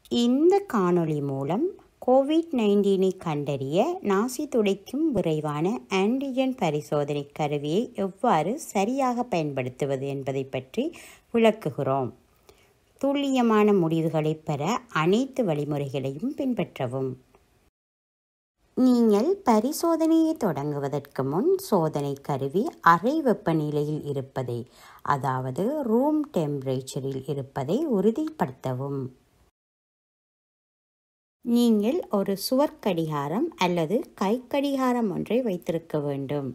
இந்த காணொளி மூலம் கோவிட் நைன்டீனை கண்டறிய நாசி துடைக்கும் விரைவான ஆன்டிஜென் பரிசோதனை கருவியை எவ்வாறு சரியாக பயன்படுத்துவது என்பதை பற்றி விளக்குகிறோம் துல்லியமான முடிவுகளை பெற அனைத்து வழிமுறைகளையும் பின்பற்றவும் நீங்கள் பரிசோதனையை தொடங்குவதற்கு முன் சோதனை கருவி அறை வெப்பநிலையில் இருப்பதை அதாவது ரூம் டெம்பரேச்சரில் இருப்பதை உறுதிப்படுத்தவும் நீங்கள் ஒரு சுவர் கடிகாரம் அல்லது கை கடிகாரம் ஒன்றை வைத்திருக்க வேண்டும்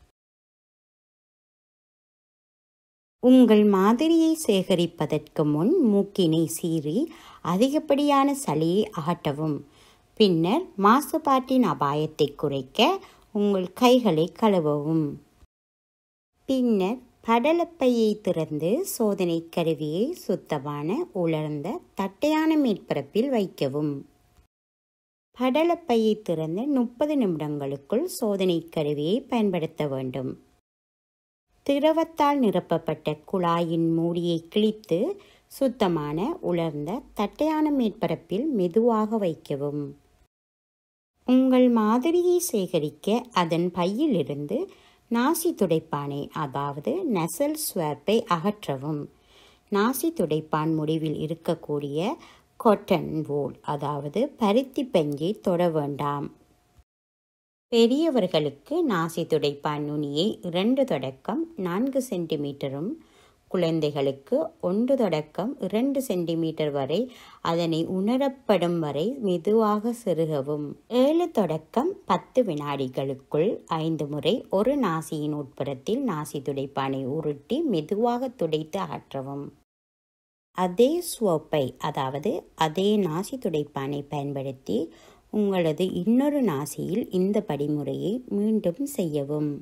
உங்கள் மாதிரியை சேகரிப்பதற்கு முன் மூக்கினை சீறி அதிகப்படியான சளியை அகற்றவும் பின்னர் மாசுபாட்டின் அபாயத்தை குறைக்க உங்கள் கைகளை கழுவவும் பின்னர் படலப்பையை திறந்து சோதனை கருவியை சுத்தமான உலர்ந்த தட்டையான மேற்பரப்பில் வைக்கவும் படலப்பையை திறந்து முப்பது நிமிடங்களுக்குள் சோதனை கருவியை பயன்படுத்த வேண்டும் திரவத்தால் நிரப்பப்பட்ட குழாயின் மூடியை கிழித்து சுத்தமான உலர்ந்த தட்டையான மேற்பரப்பில் மெதுவாக வைக்கவும் உங்கள் மாதிரியை சேகரிக்க அதன் பையிலிருந்து நாசி துடைப்பானை அதாவது நெசல் ஸ்வாப்பை அகற்றவும் நாசி துடைப்பான் முடிவில் இருக்கக்கூடிய கொட்டன் வோல் அதாவது பருத்தி பஞ்சை தொட வேண்டாம் பெரியவர்களுக்கு நாசி துடைப்பான் நுனியை இரண்டு தொடக்கம் நான்கு சென்டிமீட்டரும் குழந்தைகளுக்கு ஒன்று தொடக்கம் இரண்டு சென்டிமீட்டர் வரை அதனை உணரப்படும் வரை மெதுவாக செருகவும் ஏழு தொடக்கம் பத்து வினாடிகளுக்குள் ஐந்து முறை ஒரு நாசியின் உட்புறத்தில் நாசி துடைப்பானை உருட்டி மெதுவாக துடைத்து அகற்றவும் அதே சோப்பை அதாவது அதே நாசி துடைப்பானை பயன்படுத்தி உங்களது இன்னொரு நாசியில் இந்த படிமுறையை மீண்டும் செய்யவும்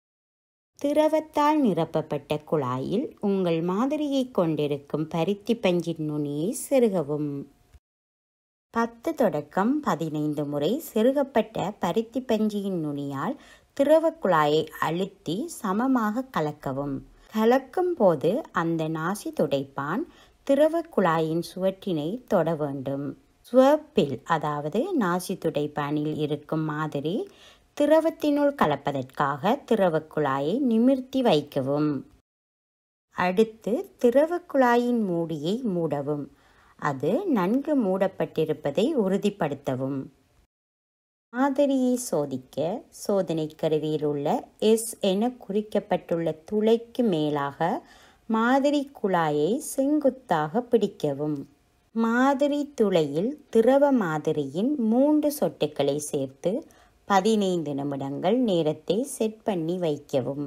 திரவத்தால் நிரப்பப்பட்ட குழாயில் உங்கள் மாதிரியை கொண்டிருக்கும் பருத்தி பஞ்சின் நுனியை செருகவும் பத்து தொடக்கம் பதினைந்து முறை செருகப்பட்ட பருத்தி பஞ்சியின் நுனியால் திரவ குழாயை அழுத்தி சமமாக கலக்கவும் கலக்கும் போது அந்த நாசி துடைப்பான் திரவ குழாயின் சுவற்றினை தொட வேண்டும் சுவப்பில் அதாவது நாசி துடைப்பானில் இருக்கும் மாதிரி திரவத்தினுள் கலப்பதற்காக திரவ குழாயை நிமிர்த்தி வைக்கவும் அடுத்து திரவ குழாயின் மூடியை மூடவும் அது நன்கு மூடப்பட்டிருப்பதை உறுதிப்படுத்தவும் மாதிரியை சோதிக்க சோதனை கருவியில் உள்ள எஸ் என குறிக்கப்பட்டுள்ள துளைக்கு மேலாக மாதிரி குழாயை செங்குத்தாக பிடிக்கவும் மாதிரி துளையில் திரவ மாதிரியின் மூன்று சொட்டுக்களை சேர்த்து பதினைந்து நிமிடங்கள் நேரத்தை செட் பண்ணி வைக்கவும்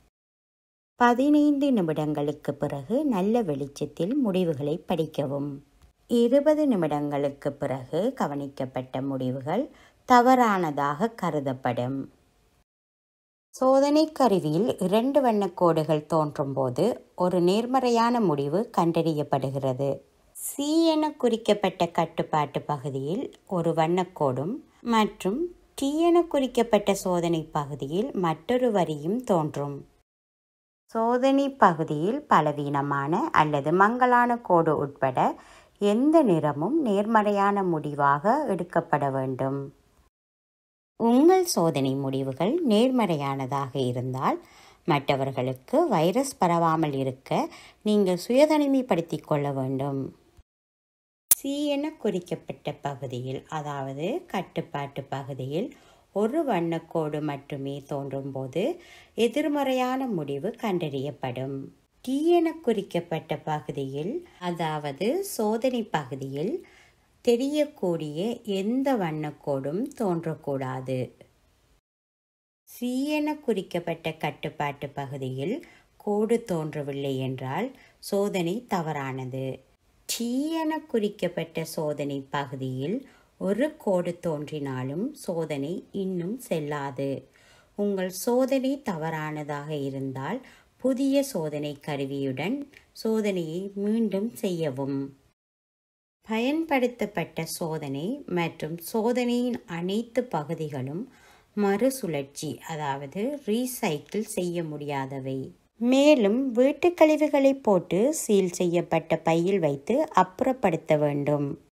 பதினைந்து நிமிடங்களுக்கு பிறகு நல்ல வெளிச்சத்தில் முடிவுகளை படிக்கவும் இருபது நிமிடங்களுக்கு பிறகு கவனிக்கப்பட்ட முடிவுகள் தவறானதாக கருதப்படும் சோதனை கருவியில் இரண்டு வண்ணக்கோடுகள் தோன்றும் போது ஒரு நேர்மறையான முடிவு கண்டறியப்படுகிறது சி என குறிக்கப்பட்ட கட்டுப்பாட்டு பகுதியில் ஒரு வண்ணக்கோடும் மற்றும் டி என குறிக்கப்பட்ட சோதனை பகுதியில் மற்றொரு வரியும் தோன்றும் சோதனை பகுதியில் பலவீனமான அல்லது மங்கலான கோடு உட்பட எந்த நிறமும் நேர்மறையான முடிவாக எடுக்கப்பட வேண்டும் உங்கள் சோதனை முடிவுகள் நேர்மறையானதாக இருந்தால் மற்றவர்களுக்கு வைரஸ் பரவாமல் இருக்க நீங்கள் சுயதனிமைப்படுத்திக் கொள்ள வேண்டும் சி என குறிக்கப்பட்ட பகுதியில் அதாவது கட்டுப்பாட்டு பகுதியில் ஒரு வண்ணக்கோடு மட்டுமே தோன்றும் போது எதிர்மறையான முடிவு கண்டறியப்படும் டி என குறிக்கப்பட்ட பகுதியில் அதாவது சோதனை பகுதியில் தெரியக்கூடிய எந்த வண்ணக்கோடும் தோன்றக்கூடாது சி என குறிக்கப்பட்ட கட்டுப்பாட்டு பகுதியில் கோடு தோன்றவில்லை என்றால் சோதனை தவறானது டி என குறிக்கப்பட்ட சோதனை பகுதியில் ஒரு கோடு தோன்றினாலும் சோதனை இன்னும் செல்லாது உங்கள் சோதனை தவறானதாக இருந்தால் புதிய சோதனை கருவியுடன் சோதனையை மீண்டும் செய்யவும் பயன்படுத்தப்பட்ட சோதனை மற்றும் சோதனையின் அனைத்து பகுதிகளும் மறுசுழற்சி அதாவது ரீசைக்கிள் செய்ய முடியாதவை மேலும் வீட்டுக் கழிவுகளை போட்டு சீல் செய்யப்பட்ட பையில் வைத்து அப்புறப்படுத்த வேண்டும்